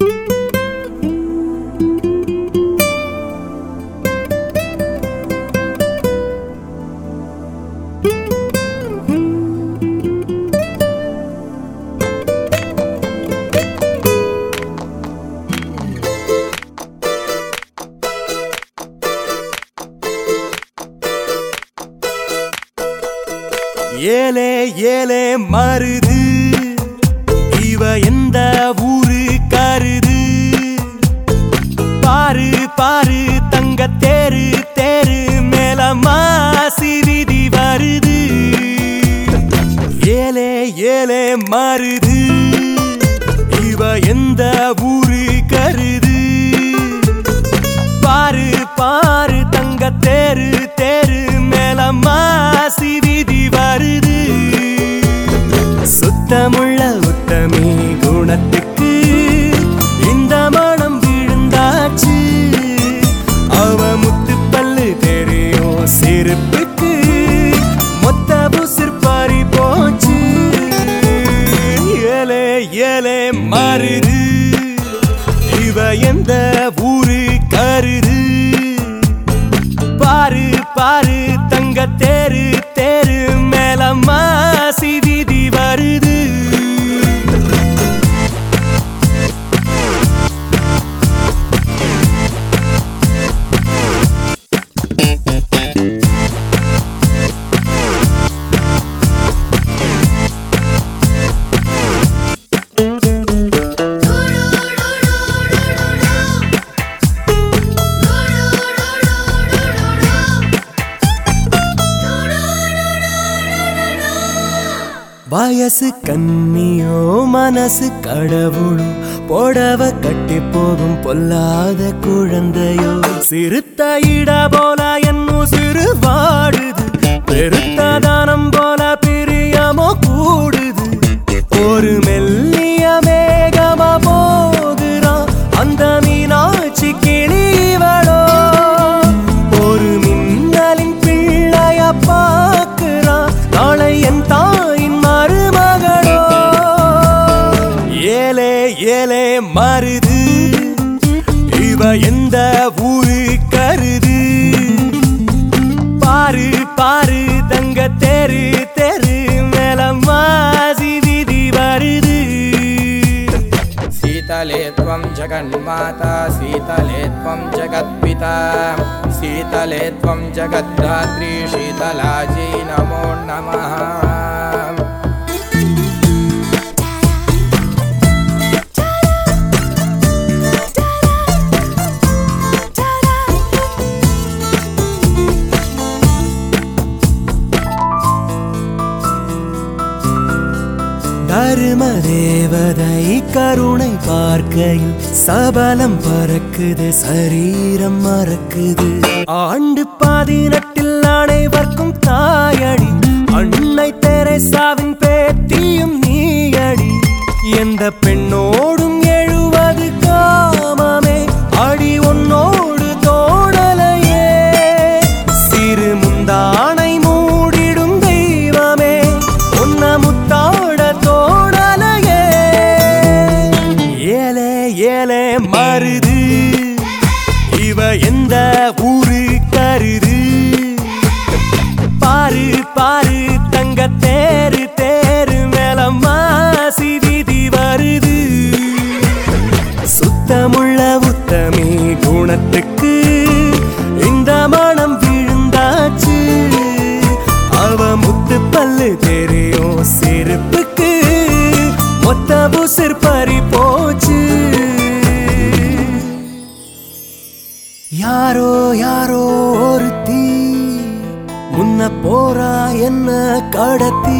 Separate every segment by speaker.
Speaker 1: ஏலே ஏலே மருது இவ எந்த ஊரு கருது பாரு பாரு தங்க தேரு தேரு மேல மாசி விதி வருது ஏலே ஏலே மருது இவ எந்த ஊரு கருது பாரு பாரு தங்க தேரு தேரு மேல மாசி விதி வருது சுத்தமுள்ள உத்தமி குணத்துக்கு இந்த மனம் விழுந்தாச்சு அவ முத்து பல்லு தெரியும் சிரிப்புக்கு மொத்த புசிற்பாரி போச்சு ஏலே ஏலே மருது இவ எந்த ஊரு கருது பாரு பாரு தங்க தேரு தேரு மேல மாசி விதி வருது வயசு கண்ணியோ மனசு கடவுளோ போடவ கட்டி போகும் பொல்லாத குழந்தையோ சிறுத்த இட போல என்னும் சிறு வாடுது பெருத்த தானம் போல பிரியமோ கூடுது ஒரு மெல்லிய மேகமா போகிறான் அந்த மீனாட்சி கிளிவளோ ஒரு மின்னலின் பிள்ளைய பார்க்கிறான் நாளை என் தாயின் மருமகளோ ஏலே ஏலே மருது இவ எந்த ஊரு கருது பாரு பாரு தங்க தெரு தெரு மேல மாசி விதி வருது
Speaker 2: शीतले त्वं जगन्माता शीतले त्वं जगत्पिता शीतले त्वं जगद्धात्री शीतलाजी नमो नमः
Speaker 1: தரும தேவதை கருணை பார்க்கையில் சபலம் பறக்குது சரீரம் மறக்குது ஆண்டு பதினெட்டில் அனைவர்க்கும் தாயடி அன்னை தெரேசாவின் பேத்தியும் நீயடி எந்த பெண்ணோடும் எழுவது காமமே அடி உன்னோடு தோணலையே சிறு முந்தானை மூடிடும் தெய்வமே உன்ன முத்தாட தோணலையே ஏலே ஏலே மருது இவ எந்த ஊரு கருது பாரு பாரு தங்க தேரு தேரு மேல மாசி விதி வருது சுத்தமுள்ள உத்தமி குணத்துக்கு இந்த மனம் விழுந்தாச்சு அவ முத்து பல்லு தெரியும் சிரிப்புக்கு மொத்த புசிர் பறி போச்சு யாரோ யாரோ ஒருத்தி முன்ன போறா என்ன கடத்தி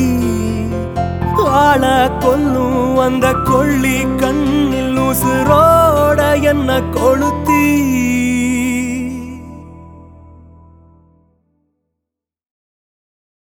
Speaker 1: ஆள கொல்லும் அந்த கொள்ளி கண்ணில் உசுரோட என்ன கொளுத்தி